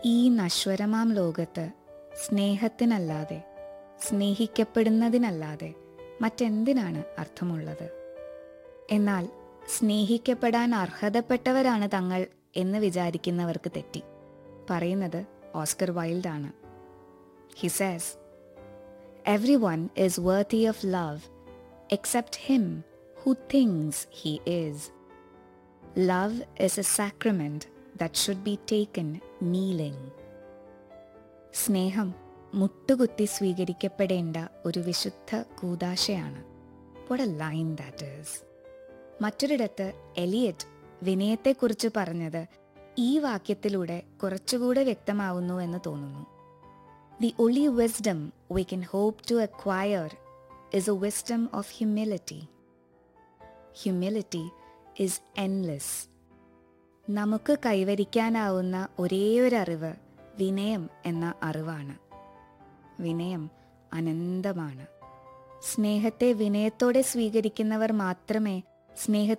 ഈ നശ്വരമാം ലോകത്ത് സ്നേഹത്തിനല്ലാതെ സ്നേഹിക്കപ്പെടുന്നതിനല്ലാതെ മറ്റെന്തിനാണ് അർത്ഥമുള്ളത് എന്നാൽ സ്നേഹിക്കപ്പെടാൻ അർഹതപ്പെട്ടവരാണ് തങ്ങൾ എന്ന് വിചാരിക്കുന്നവർക്ക് തെറ്റി പറയുന്നത് ഓസ്കർ വൈൽഡാണ് he says everyone is worthy of love except him who thinks he is love is a sacrament that should be taken kneeling സ്നേഹം മുട്ടുകുത്തി സ്വീകരിക്കപ്പെടേണ്ട ഒരു വിശുദ്ധ കൂതാശയാണ് what a line that is മറ്റൊരിടത്ത് എലിയറ്റ് വിനയത്തെക്കുറിച്ച് പറഞ്ഞത് ഈ വാക്യത്തിലൂടെ കുറച്ചുകൂടെ വ്യക്തമാവുന്നു എന്ന് തോന്നുന്നു the only wisdom we can hope to acquire is a wisdom of humility humility is endless നമുക്ക് കൈവരിക്കാനാവുന്ന ഒരേയൊരറിവ് വിനയം എന്ന അറിവാണ് വിനയം അനന്തമാണ് സ്നേഹത്തെ വിനയത്തോടെ സ്വീകരിക്കുന്നവർ മാത്രമേ സ്നേഹ